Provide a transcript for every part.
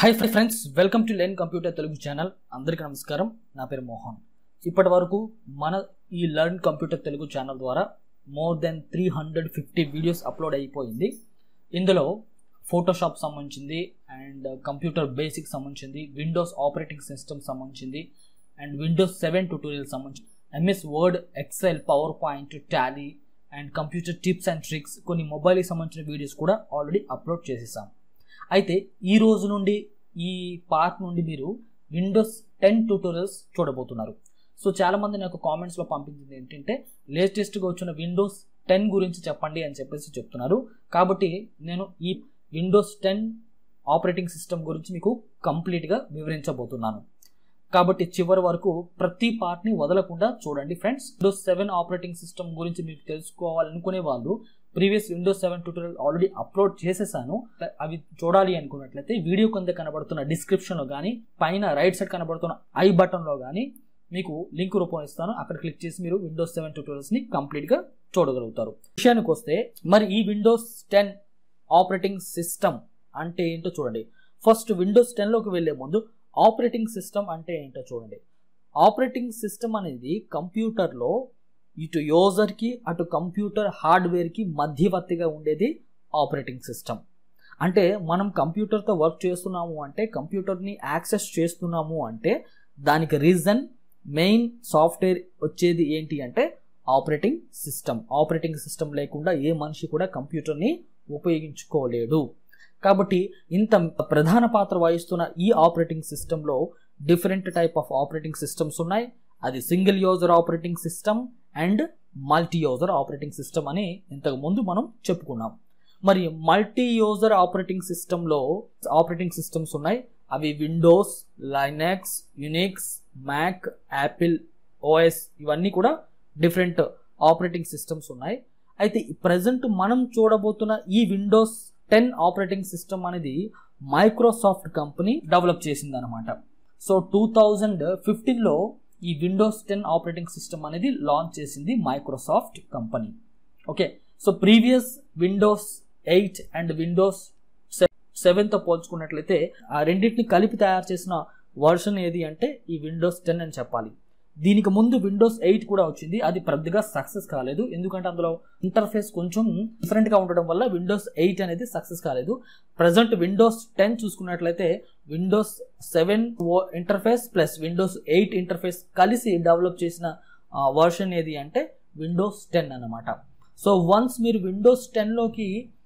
hi friends welcome to learn computer Telugu channel అందరికీ నమస్కారం నా పేరు మోహన్ ఇప్పటి వరకు మన ఈ లెర్న్ కంప్యూటర్ తెలుగు ఛానల్ ద్వారా more than three hundred fifty videos upload అయిపోయింది ఇందులో ఫోటోషాప్ సంబంధించింది అండ్ కంప్యూటర్ బేసిక్ సంబంధించింది విండోస్ ఆపరేటింగ్ సిస్టమ్ సంబంధించింది అండ్ విండోస్ సెవెన్ ట్యూటోరియల్ సంబంధించి MS Word Excel PowerPoint Tally and computer tips and tricks కొన్ని మొబైల్కి సంబంధించిన వీడియోస్ కూడా ఆల్రెడీ అప్లోడ్ చేసేసాం అయితే ఈ రోజు నుండి ఈ పార్ట్ నుండి మీరు విండోస్ టెన్ ట్యూటోరియల్స్ చూడబోతున్నారు సో చాలామంది నాకు కామెంట్స్లో పంపించింది ఏంటంటే లేటెస్ట్గా వచ్చిన విండోస్ టెన్ గురించి చెప్పండి అని చెప్పేసి చెప్తున్నారు కాబట్టి నేను ఈ విండోస్ టెన్ ఆపరేటింగ్ సిస్టమ్ గురించి మీకు కంప్లీట్గా వివరించబోతున్నాను కాబట్టి చివరి వరకు ప్రతి పార్ట్ని వదలకుండా చూడండి friends Windows seven operating system గురించి మీకు తెలుసుకోవాలనుకునే వాళ్ళు previous Windows seven tutorial already upload చేసేసాను అవి చూడాలి అనుకున్నట్లయితే వీడియో కింద కనబడుతున్న డిస్క్రిప్షన్లో కానీ పైన రైట్ సైడ్ కనబడుతున్న ఐ బటన్లో కానీ మీకు లింక్ రూపం ఇస్తాను అక్కడ క్లిక్ చేసి మీరు విండోస్ సెవెన్ ట్యూటోరియల్స్ని కంప్లీట్గా చూడగలుగుతారు విషయానికి వస్తే మరి ఈ విండోస్ టెన్ ఆపరేటింగ్ సిస్టమ్ అంటే ఏంటో చూడండి ఫస్ట్ విండోస్ టెన్లోకి వెళ్ళే ముందు ఆపరేటింగ్ సిస్టమ్ అంటే ఏంటో చూడండి ఆపరేటింగ్ సిస్టమ్ అనేది కంప్యూటర్లో ఇటు యూజర్కి అటు కంప్యూటర్ హార్డ్వేర్కి మధ్యవర్తిగా ఉండేది ఆపరేటింగ్ సిస్టమ్ అంటే మనం కంప్యూటర్తో వర్క్ చేస్తున్నాము అంటే కంప్యూటర్ని యాక్సెస్ చేస్తున్నాము అంటే దానికి రీజన్ మెయిన్ సాఫ్ట్వేర్ వచ్చేది ఏంటి అంటే ఆపరేటింగ్ సిస్టమ్ ఆపరేటింగ్ సిస్టమ్ లేకుండా ఏ మనిషి కూడా కంప్యూటర్ని ఉపయోగించుకోలేడు కాబట్టి ఇంత ప్రధాన పాత్ర వహిస్తున్న ఈ ఆపరేటింగ్ సిస్టంలో different type of operating systems ఉన్నాయి అది single user operating system and multi user operating system అని ఇంతకు ముందు మనం చెప్పుకున్నాం మరి మల్టీ యూజర్ ఆపరేటింగ్ సిస్టంలో ఆపరేటింగ్ సిస్టమ్స్ ఉన్నాయి అవి Windows Linux Unix Mac Apple OS ఇవన్నీ కూడా డిఫరెంట్ ఆపరేటింగ్ సిస్టమ్స్ ఉన్నాయి అయితే ప్రజెంట్ మనం చూడబోతున్న ఈ విండోస్ టెన్ ఆపరేటింగ్ సిస్టమ్ అనేది మైక్రోసాఫ్ట్ కంపెనీ డెవలప్ చేసింది అనమాట సో టూ థౌజండ్ ఫిఫ్టీన్లో ఈ విండోస్ టెన్ ఆపరేటింగ్ సిస్టమ్ అనేది లాంచ్ చేసింది Microsoft company okay so previous Windows eight and Windows సెవెన్తో పోల్చుకున్నట్లయితే ఆ రెండింటిని కలిపి తయారు చేసిన వర్షన్ ఏది అంటే ఈ విండోస్ టెన్ అని చెప్పాలి దీనికి ముందు విండోస్ ఎయిట్ కూడా వచ్చింది అది పెద్దగా సక్సెస్ కాలేదు ఎందుకంటే అందులో ఇంటర్ఫేస్ కొంచెం డిఫరెంట్గా ఉండడం వల్ల విండోస్ ఎయిట్ అనేది సక్సెస్ కాలేదు ప్రజెంట్ విండోస్ టెన్ చూసుకున్నట్లయితే Windows seven interface plus Windows eight interface కలిసి డెవలప్ చేసిన వర్షన్ ఏది అంటే విండోస్ టెన్ అనమాట సో వన్స్ మీరు విండోస్ టెన్లోకి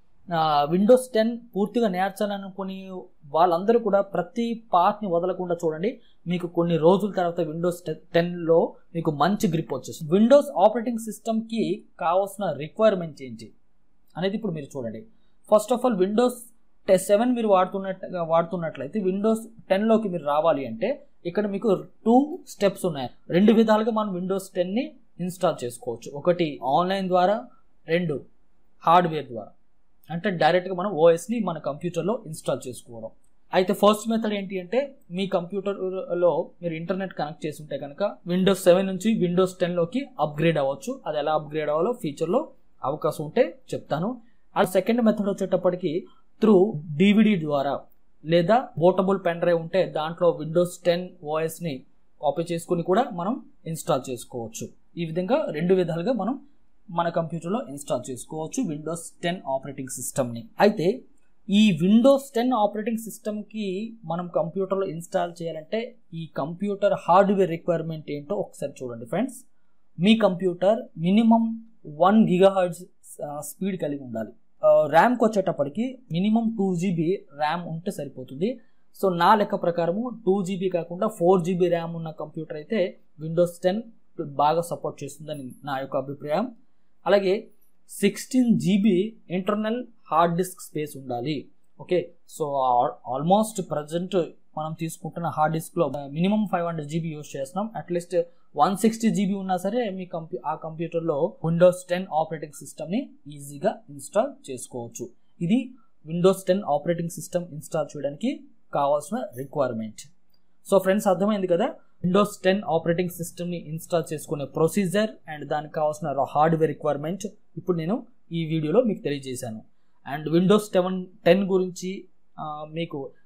విండోస్ టెన్ పూర్తిగా నేర్చాలనుకుని వాళ్ళందరూ కూడా ప్రతి పార్ట్ని వదలకుండా చూడండి మీకు కొన్ని రోజుల తర్వాత విండోస్ టెన్లో మీకు మంచి గ్రిప్ వచ్చేస్తుంది విండోస్ ఆపరేటింగ్ సిస్టమ్కి కావాల్సిన రిక్వైర్మెంట్స్ ఏంటి అనేది ఇప్పుడు మీరు చూడండి first of all Windows seven మీరు వాడుతున్నట్టుగా వాడుతున్నట్లయితే విండోస్ టెన్లోకి మీరు రావాలి అంటే ఇక్కడ మీకు టూ స్టెప్స్ ఉన్నాయి రెండు విధాలుగా మనం విండోస్ టెన్ని ఇన్స్టాల్ చేసుకోవచ్చు ఒకటి ఆన్లైన్ ద్వారా రెండు హార్డ్వేర్ ద్వారా అంటే డైరెక్ట్గా మనం ఓఎస్ని మన కంప్యూటర్లో ఇన్స్టాల్ చేసుకోవడం అయితే ఫస్ట్ మెథడ్ ఏంటి అంటే మీ కంప్యూటర్లో మీరు ఇంటర్నెట్ కనెక్ట్ చేసి ఉంటే కనుక విండోస్ సెవెన్ నుంచి విండోస్ టెన్లోకి అప్గ్రేడ్ అవ్వచ్చు అది ఎలా అప్గ్రేడ్ అవ్వాలో ఫ్యూచర్లో అవకాశం ఉంటే చెప్తాను ఆ సెకండ్ మెథడ్ వచ్చేటప్పటికి త్రూ డివిడి ద్వారా లేదా పోర్టబుల్ పెన్ డ్రైవ్ ఉంటే దాంట్లో విండోస్ టెన్ ఓఎస్ని కాపీ చేసుకుని కూడా మనం ఇన్స్టాల్ చేసుకోవచ్చు ఈ విధంగా రెండు విధాలుగా మనం మన కంప్యూటర్లో ఇన్స్టాల్ చేసుకోవచ్చు విండోస్ టెన్ ఆపరేటింగ్ సిస్టమ్ని అయితే ఈ విండోస్ టెన్ ఆపరేటింగ్ సిస్టమ్కి మనం కంప్యూటర్లో ఇన్స్టాల్ చేయాలంటే ఈ కంప్యూటర్ హార్డ్వేర్ రిక్వైర్మెంట్ ఏంటో ఒకసారి చూడండి ఫ్రెండ్స్ మీ computer minimum one gigahertz speed కలిగి ఉండాలి ర్యామ్కి వచ్చేటప్పటికి మినిమం టూ జీబీ ర్యామ్ ఉంటే సరిపోతుంది సో నా లెక్క ప్రకారము టూ జీబీ కాకుండా ఫోర్ జీబీ ర్యామ్ ఉన్న కంప్యూటర్ అయితే విండోస్ టెన్ బాగా సపోర్ట్ చేస్తుందని నా యొక్క అభిప్రాయం అలాగే sixteen GB internal hard disk space ఉండాలి ఓకే సో ఆల్మోస్ట్ ప్రజెంట్ మనం తీసుకుంటున్న హార్డ్ డిస్క్లో minimum five hundred GB use చేస్తున్నాం అట్లీస్ట్ వన్ సిక్స్టీ జీబీ ఉన్నా సరే మీ కంప్యూ ఆ కంప్యూటర్లో విండోస్ టెన్ ఆపరేటింగ్ సిస్టమ్ని ఈజీగా ఇన్స్టాల్ చేసుకోవచ్చు ఇది Windows ten operating system install చేయడానికి కావాల్సిన రిక్వైర్మెంట్ సో ఫ్రెండ్స్ అర్థమైంది కదా విండోస్ టెన్ ఆపరేటింగ్ సిస్టమ్ని ఇన్స్టాల్ చేసుకునే ప్రొసీజర్ అండ్ దానికి కావాల్సిన హార్డ్వేర్ రిక్వైర్మెంట్ ఇప్పుడు నేను ఈ వీడియోలో మీకు తెలియజేశాను అండ్ విండోస్ సెవెన్ టెన్ గురించి ఆ, మీకు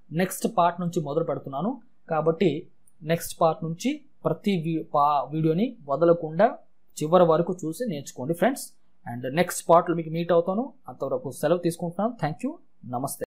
నెక్స్ట్ పార్ట్ నుంచి మొదలు పెడుతున్నాను కాబట్టి నెక్స్ట్ పార్ట్ నుంచి ప్రతి పా వీడియోని వదలకుండా చివరి వరకు చూసి నేర్చుకోండి ఫ్రెండ్స్ అండ్ నెక్స్ట్ పార్ట్లో మీకు మీట్ అవుతాను అంతవరకు సెలవు తీసుకుంటున్నాను థ్యాంక్ యూ నమస్తే